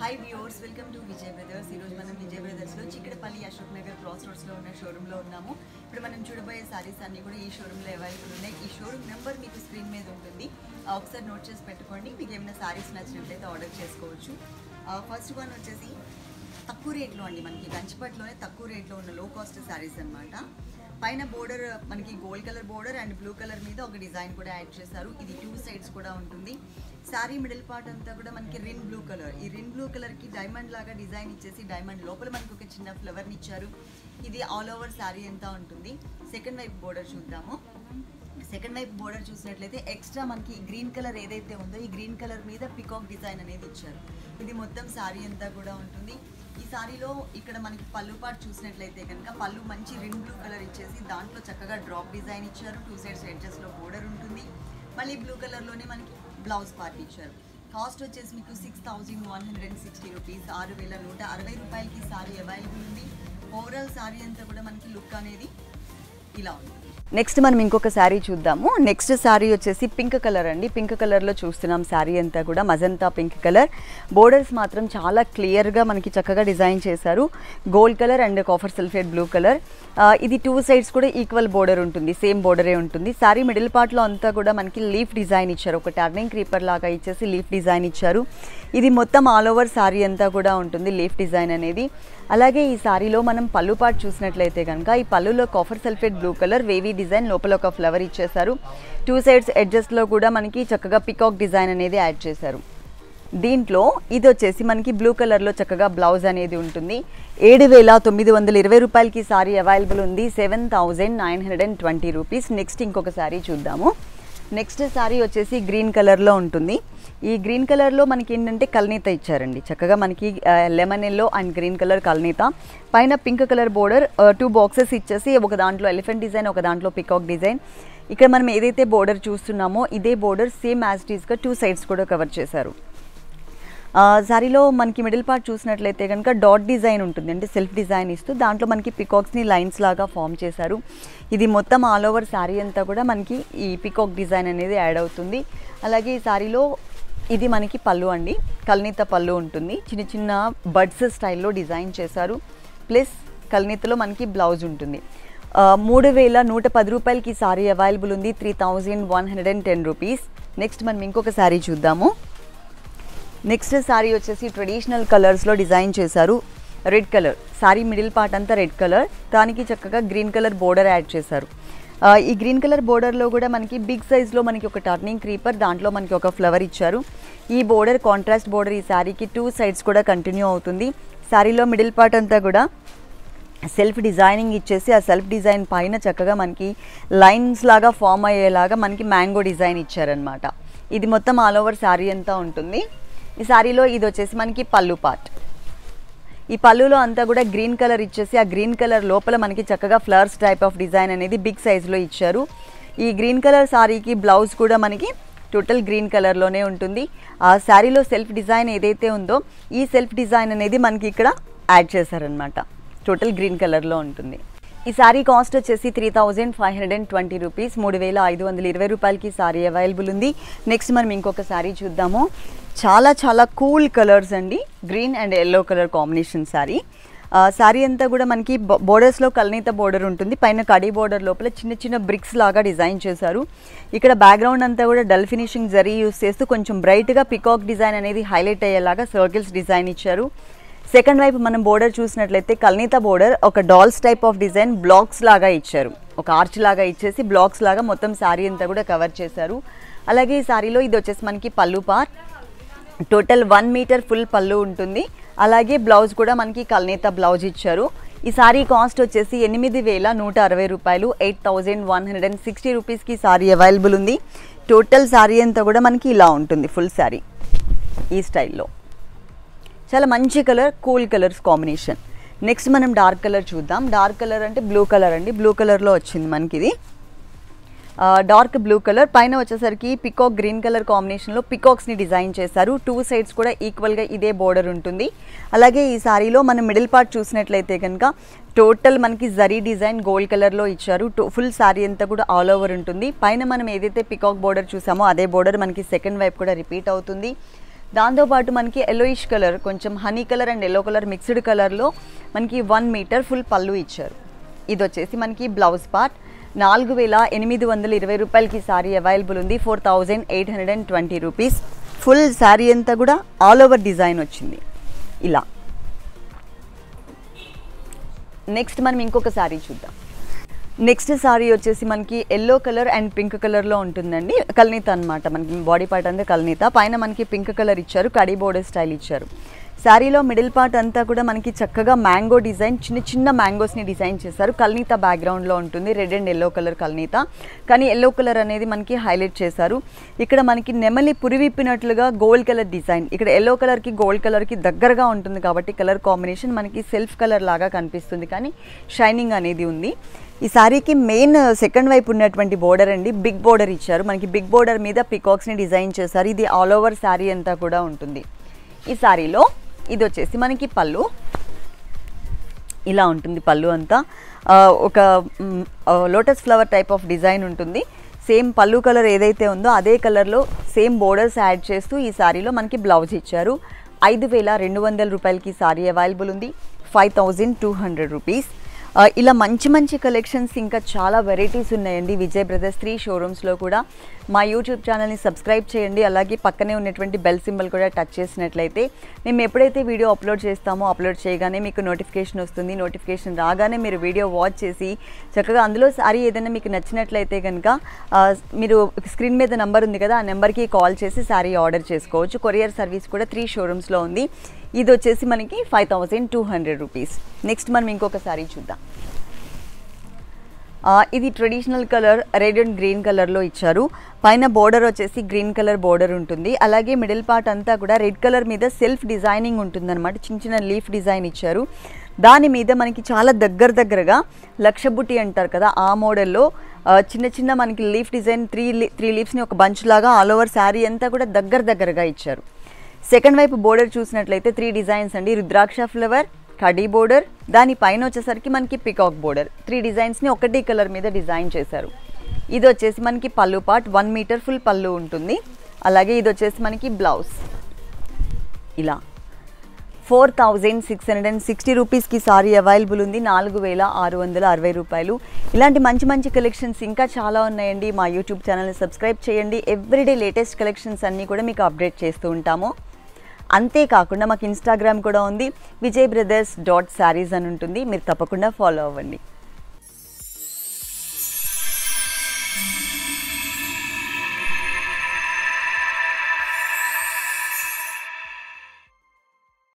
hi viewers welcome to Vijay brothers ఈరోజు మనం విజయ్ బ్రదర్స్లో చిక్కడపల్లి అశోక్ నగర్ క్రాస్ రోడ్స్లో ఉన్న షోరూంలో ఉన్నాము ఇప్పుడు మనం చూడబోయే సారీస్ అన్నీ కూడా ఈ షోరూంలో అవైలబుల్ ఉన్నాయి ఈ షోరూమ్ నెంబర్ మీకు స్క్రీన్ మీద ఉంటుంది ఆ, ఒకసారి నోట్ చేసి పెట్టుకోండి మీకు ఏమైనా సారీస్ నచ్చినట్లయితే ఆర్డర్ చేసుకోవచ్చు ఫస్ట్ వన్ వచ్చేసి తక్కువ రేట్లో అండి మనకి గంచిపట్లోనే తక్కువ రేట్లో ఉన్న లో కాస్ట్ శారీస్ అన్నమాట పైన బోర్డర్ మనకి gold colour border and blue colour మీద ఒక డిజైన్ కూడా యాడ్ చేశారు ఇది టూ సైడ్స్ కూడా ఉంటుంది శారీ మిడిల్ పార్ట్ అంతా కూడా మనకి రిన్ బ్లూ కలర్ ఈ రిన్ బ్లూ కలర్కి డైమండ్ లాగా డిజైన్ ఇచ్చేసి డైమండ్ లోపల మనకి ఒక చిన్న ఫ్లవర్ని ఇచ్చారు ఇది ఆల్ ఓవర్ శారీ అంతా ఉంటుంది సెకండ్ వైపు బోర్డర్ చూద్దాము సెకండ్ వైపు బోర్డర్ చూసినట్లయితే ఎక్స్ట్రా మనకి గ్రీన్ కలర్ ఏదైతే ఉందో ఈ గ్రీన్ కలర్ మీద పికాక్ డిజైన్ అనేది ఇచ్చారు ఇది మొత్తం శారీ అంతా కూడా ఉంటుంది ఈ శారీలో ఇక్కడ మనకి పళ్ళు పార్ట్ చూసినట్లయితే కనుక పళ్ళు మంచి రిన్ బ్లూ కలర్ ఇచ్చేసి దాంట్లో చక్కగా డ్రాప్ డిజైన్ ఇచ్చారు టూ సైడ్స్ ఎడ్జెస్లో బోర్డర్ ఉంటుంది మళ్ళీ బ్లూ కలర్లోనే మనకి బ్లౌజ్ పార్ట్ ఇచ్చారు కాస్ట్ వచ్చేసి మీకు six thousand one hundred and sixty rupees ఆరు వేల నూట అరవై రూపాయలకి శారీ అవైలబుల్ ఉంది ఓవరాల్ శారీ అంతా కూడా మనకి లుక్ అనేది ఇలా ఉంది నెక్స్ట్ మనం ఇంకొక శారీ చూద్దాము నెక్స్ట్ శారీ వచ్చేసి పింక్ కలర్ అండి పింక్ కలర్లో చూస్తున్నాం శారీ అంతా కూడా మజంతా పింక్ కలర్ బోర్డర్స్ మాత్రం చాలా క్లియర్గా మనకి చక్కగా డిజైన్ చేశారు gold colour and copper sulphate blue colour ఇది టూ సైడ్స్ కూడా ఈక్వల్ బోర్డర్ ఉంటుంది సేమ్ బోర్డరే ఉంటుంది శారీ మిడిల్ పార్ట్లో అంతా కూడా మనకి లీఫ్ డిజైన్ ఇచ్చారు ఒక టర్నింగ్ క్రీపర్ లాగా ఇచ్చేసి లీఫ్ డిజైన్ ఇచ్చారు ఇది మొత్తం ఆల్ ఓవర్ శారీ అంతా కూడా ఉంటుంది లీఫ్ డిజైన్ అనేది అలాగే ఈ శారీలో మనం పళ్ళు పాటు చూసినట్లయితే కనుక ఈ పళ్ళులో copper sulphate blue colour wavy design లోపల ఒక ఫ్లవర్ ఇచ్చేసారు టూ సైడ్స్ ఎడ్జస్ట్లో కూడా మనకి చక్కగా పికాక్ డిజైన్ అనేది యాడ్ చేశారు దీంట్లో ఇది వచ్చేసి మనకి బ్లూ కలర్లో చక్కగా బ్లౌజ్ అనేది ఉంటుంది ఏడు వేల తొమ్మిది వందల ఇరవై రూపాయలకి సారీ అవైలబుల్ ఉంది seven thousand nine hundred and twenty rupees next ఇంకొక సారీ చూద్దాము నెక్స్ట్ సారీ వచ్చేసి గ్రీన్ కలర్లో ఉంటుంది ఈ గ్రీన్ కలర్లో మనకి ఏంటంటే కల్నీత ఇచ్చారండి చక్కగా మనకి lemon yellow and green colour కల్నీత పైన pink colour border two boxes ఇచ్చేసి ఒక దాంట్లో ఎలిఫెంట్ డిజైన్ ఒక దాంట్లో పికాక్ డిజైన్ ఇక్కడ మనం ఏదైతే బోర్డర్ చూస్తున్నామో ఇదే బోర్డర్ సేమ్ యాజ్ టీస్గా టూ సైడ్స్ కూడా కవర్ చేశారు ఆ, సారీలో మనకి మిడిల్ పార్ట్ చూసినట్లయితే కనుక డాట్ డిజైన్ ఉంటుంది అంటే సెల్ఫ్ డిజైన్ ఇస్తూ దాంట్లో మనకి పికాక్స్ని లైన్స్ లాగా ఫామ్ చేశారు ఇది మొత్తం ఆల్ ఓవర్ శారీ అంతా కూడా మనకి ఈ పికాక్ డిజైన్ అనేది యాడ్ అవుతుంది అలాగే ఈ శారీలో ఇది మనకి పళ్ళు అండి కల్నీత పళ్ళు ఉంటుంది చిన్న చిన్న బడ్స్ స్టైల్లో డిజైన్ చేశారు ప్లస్ కల్నీతలో మనకి బ్లౌజ్ ఉంటుంది ఆ, మూడు వేల నూట పది రూపాయలకి సారీ అవైలబుల్ ఉంది three thousand one hundred and ten rupees next మనం ఇంకొక శారీ చూద్దాము నెక్స్ట్ శారీ వచ్చేసి ట్రెడిషనల్ కలర్స్లో డిజైన్ చేశారు red colour sari middle part అంతా రెడ్ కలర్ దానికి చక్కగా గ్రీన్ కలర్ బోర్డర్ యాడ్ చేశారు ఆ, ఈ గ్రీన్ కలర్ బోర్డర్లో కూడా మనకి బిగ్ సైజ్లో మనకి ఒక టర్నింగ్ క్రీపర్ దాంట్లో మనకి ఒక ఫ్లవర్ ఇచ్చారు ఈ బోర్డర్ కాంట్రాస్ట్ బోర్డర్ ఈ శారీకి టూ సైడ్స్ కూడా కంటిన్యూ అవుతుంది శారీలో మిడిల్ పార్ట్ అంతా కూడా సెల్ఫ్ డిజైనింగ్ ఇచ్చేసి ఆ సెల్ఫ్ డిజైన్ పైన చక్కగా మనకి లైన్స్ లాగా ఫామ్ అయ్యేలాగా మనకి మ్యాంగో డిజైన్ ఇచ్చారనమాట ఇది మొత్తం ఆల్ ఓవర్ శారీ అంతా ఉంటుంది ఈ శారీలో ఇది వచ్చేసి మనకి పళ్ళు పార్ట్ ఈ పళ్ళులో అంతా కూడా గ్రీన్ కలర్ ఇచ్చేసి ఆ గ్రీన్ కలర్ లోపల మనకి చక్కగా ఫ్లవర్స్ టైప్ ఆఫ్ డిజైన్ అనేది బిగ్ సైజులో ఇచ్చారు ఈ గ్రీన్ కలర్ శారీకి బ్లౌజ్ కూడా మనకి టోటల్ గ్రీన్ కలర్లోనే ఉంటుంది ఆ శారీలో సెల్ఫ్ డిజైన్ ఏదైతే ఉందో ఈ సెల్ఫ్ డిజైన్ అనేది మనకి ఇక్కడ యాడ్ చేశారనమాట టోటల్ గ్రీన్ కలర్లో ఉంటుంది ఈ శారీ కాస్ట్ వచ్చేసి three thousand five hundred and twenty rupees మూడు వేల ఐదు వందల ఇరవై రూపాయలకి శారీ అవైలబుల్ ఉంది నెక్స్ట్ మనం ఇంకొక శారీ చూద్దాము చాలా చాలా కూల్ కలర్స్ అండి green and yellow colour combination sari sari అంతా కూడా మనకి బోర్డర్స్లో కల్నీత బోర్డర్ ఉంటుంది పైన కడి బోర్డర్ లోపల చిన్న చిన్న బ్రిక్స్ లాగా డిజైన్ చేశారు ఇక్కడ బ్యాక్గ్రౌండ్ అంతా కూడా డల్ ఫినిషింగ్ జరీ యూస్ చేస్తూ కొంచెం బ్రైట్గా పికాక్ డిజైన్ అనేది హైలైట్ అయ్యేలాగా సర్కిల్స్ డిజైన్ ఇచ్చారు సెకండ్ వైపు మనం బోర్డర్ చూసినట్లయితే కల్నీత బోర్డర్ ఒక dolls type of design blocks లాగా ఇచ్చారు ఒక ఆర్చ్ లాగా ఇచ్చేసి బ్లాక్స్ లాగా మొత్తం శారీ అంతా కూడా కవర్ చేశారు అలాగే ఈ శారీలో ఇది వచ్చేసి మనకి pallu part total one metre full pallu ఉంటుంది అలాగే బ్లౌజ్ కూడా మనకి కల్నేత బ్లౌజ్ ఇచ్చారు ఈ సారీ కాస్ట్ వచ్చేసి ఎనిమిది వేల నూట అరవై రూపాయలు eight thousand one hundred and sixty రూపీస్కి సారీ అవైలబుల్ ఉంది టోటల్ సారీ అంతా కూడా మనకి ఇలా ఉంటుంది ఫుల్ సారీ ఈ స్టైల్లో చాలా మంచి colour cool colours combination next మనం డార్క్ కలర్ చూద్దాం డార్క్ కలర్ అంటే బ్లూ కలర్ అండి బ్లూ కలర్లో వచ్చింది మనకి ఇది డార్క్ బ్లూ కలర్ పైన వచ్చేసరికి పికాక్ గ్రీన్ కలర్ కాంబినేషన్లో పికాక్స్ని డిజైన్ చేశారు టూ సైడ్స్ కూడా ఈక్వల్గా ఇదే బోర్డర్ ఉంటుంది అలాగే ఈ సారీలో మనం మిడిల్ పార్ట్ చూసినట్లయితే కనుక టోటల్ మనకి జరీ డిజైన్ గోల్డ్ కలర్లో ఇచ్చారు ఫుల్ సారీ అంతా కూడా ఆల్ ఓవర్ ఉంటుంది పైన మనం ఏదైతే పికాక్ బోర్డర్ చూసామో అదే బోర్డర్ మనకి సెకండ్ వైపు కూడా రిపీట్ అవుతుంది దాంతోపాటు మనకి ఎల్లోయిష్ కలర్ కొంచెం honey colour and yellow colour mixed కలర్లో మనకి వన్ మీటర్ ఫుల్ పళ్ళు ఇచ్చారు ఇది వచ్చేసి మనకి బ్లౌజ్ పార్ట్ నాలుగు వేల ఎనిమిది వందల ఇరవై రూపాయలకి సారీ అవైలబుల్ ఉంది four thousand eight hundred and twenty rupees full sari అంతా కూడా ఆల్ ఓవర్ డిజైన్ వచ్చింది ఇలా నెక్స్ట్ మనం ఇంకొక శారీ చూద్దాం నెక్స్ట్ సారీ వచ్చేసి మనకి ఎల్లో కలర్ అండ్ పింక్ కలర్లో ఉంటుందండి కల్నీత అనమాట మనకి బాడీ పార్ట్ అంతా కల్నీత పైన మనకి పింక్ కలర్ ఇచ్చారు కడీ బోర్డర్ స్టైల్ ఇచ్చారు శారీలో మిడిల్ పార్ట్ అంతా కూడా మనకి చక్కగా మ్యాంగో డిజైన్ చిన్న చిన్న మ్యాంగోస్ని డిజైన్ చేశారు కల్నీత బ్యాక్గ్రౌండ్లో ఉంటుంది రెడ్ అండ్ ఎల్లో కలర్ కల్నీత కానీ ఎల్లో కలర్ అనేది మనకి హైలైట్ చేశారు ఇక్కడ మనకి నెమలి పురివిప్పినట్లుగా గోల్డ్ కలర్ డిజైన్ ఇక్కడ ఎల్లో కలర్కి గోల్డ్ కలర్కి దగ్గరగా ఉంటుంది కాబట్టి కలర్ కాంబినేషన్ మనకి సెల్ఫ్ కలర్ లాగా కనిపిస్తుంది కానీ షైనింగ్ అనేది ఉంది ఈ శారీకి మెయిన్ సెకండ్ వైపు ఉన్నటువంటి బోర్డర్ అండి బిగ్ బోర్డర్ ఇచ్చారు మనకి బిగ్ బోర్డర్ మీద పికాక్స్ని డిజైన్ చేశారు ఇది ఆల్ ఓవర్ శారీ అంతా కూడా ఉంటుంది ఈ శారీలో ఇది వచ్చేసి మనకి పళ్ళు ఇలా ఉంటుంది పళ్ళు అంతా ఆ, ఒక lotus flower type of design ఉంటుంది సేమ్ పళ్ళు కలర్ ఏదైతే ఉందో అదే కలర్లో సేమ్ బోర్డర్స్ యాడ్ చేస్తూ ఈ శారీలో మనకి బ్లౌజ్ ఇచ్చారు ఐదు వేల రెండు వందల రూపాయలకి శారీ అవైలబుల్ ఉంది five thousand two hundred rupees ఆ, ఇలా మంచి మంచి కలెక్షన్స్ ఇంకా చాలా వెరైటీస్ ఉన్నాయండి విజయ్ బ్రదర్స్ త్రీ షోరూమ్స్లో కూడా మా యూట్యూబ్ ఛానల్ని సబ్స్క్రైబ్ చేయండి అలాగే పక్కనే ఉన్నటువంటి బెల్ సింబల్ కూడా టచ్ చేసినట్లయితే మేము ఎప్పుడైతే వీడియో అప్లోడ్ చేస్తామో అప్లోడ్ చేయగానే మీకు నోటిఫికేషన్ వస్తుంది నోటిఫికేషన్ రాగానే మీరు వీడియో వాచ్ చేసి చక్కగా అందులో సారీ ఏదైనా మీకు నచ్చినట్లయితే కనుక ఆ, మీరు స్క్రీన్ మీద నెంబర్ ఉంది కదా ఆ నెంబర్కి కాల్ చేసి శారీ ఆర్డర్ చేసుకోవచ్చు కొరియర్ సర్వీస్ కూడా త్రీ షోరూమ్స్లో ఉంది ఇది వచ్చేసి మనకి five thousand two hundred rupees next మనం ఇంకొక శారీ చూద్దాం ఆ, ఇది traditional colour red and green కలర్లో ఇచ్చారు పైన బోర్డర్ వచ్చేసి గ్రీన్ కలర్ బోర్డర్ ఉంటుంది అలాగే మిడిల్ పార్ట్ అంతా కూడా రెడ్ కలర్ మీద సెల్ఫ్ డిజైనింగ్ ఉంటుందన్నమాట చిన్న చిన్న లీఫ్ డిజైన్ ఇచ్చారు దాని మీద మనకి చాలా దగ్గర దగ్గరగా లక్ష బుట్టి అంటారు కదా ఆ మోడల్లో ఆ, చిన్న చిన్న మనకి లీఫ్ డిజైన్ త్రీ త్రీ లీవ్స్ని ఒక బంచ్ లాగా ఆల్ ఓవర్ శారీ అంతా కూడా దగ్గర దగ్గరగా ఇచ్చారు సెకండ్ వైపు బోర్డర్ చూసినట్లయితే త్రీ డిజైన్స్ అండి రుద్రాక్ష ఫ్లవర్ కడీ బోర్డర్ దాని పైన వచ్చేసరికి మనకి పికాక్ బోర్డర్ త్రీ డిజైన్స్ని ఒకటి కలర్ మీద డిజైన్ చేశారు ఇది వచ్చేసి మనకి pallu part one metre full pallu ఉంటుంది అలాగే ఇది వచ్చేసి మనకి బ్లౌజ్ ఇలా four thousand six hundred and sixty రూపీస్కి సారీ అవైలబుల్ ఉంది నాలుగు వేల ఆరు వందల అరవై రూపాయలు ఇలాంటి మంచి మంచి కలెక్షన్స్ ఇంకా చాలా ఉన్నాయండి మా యూట్యూబ్ ఛానల్ని సబ్స్క్రైబ్ చేయండి ఎవ్రీడే లేటెస్ట్ కలెక్షన్స్ అన్నీ కూడా మీకు అప్డేట్ చేస్తూ ఉంటాము అంతేకాకుండా మాకు ఇన్స్టాగ్రామ్ కూడా ఉంది విజయ్ బ్రదర్స్ డాట్ శారీస్ అని ఉంటుంది మీరు తప్పకుండా ఫాలో అవ్వండి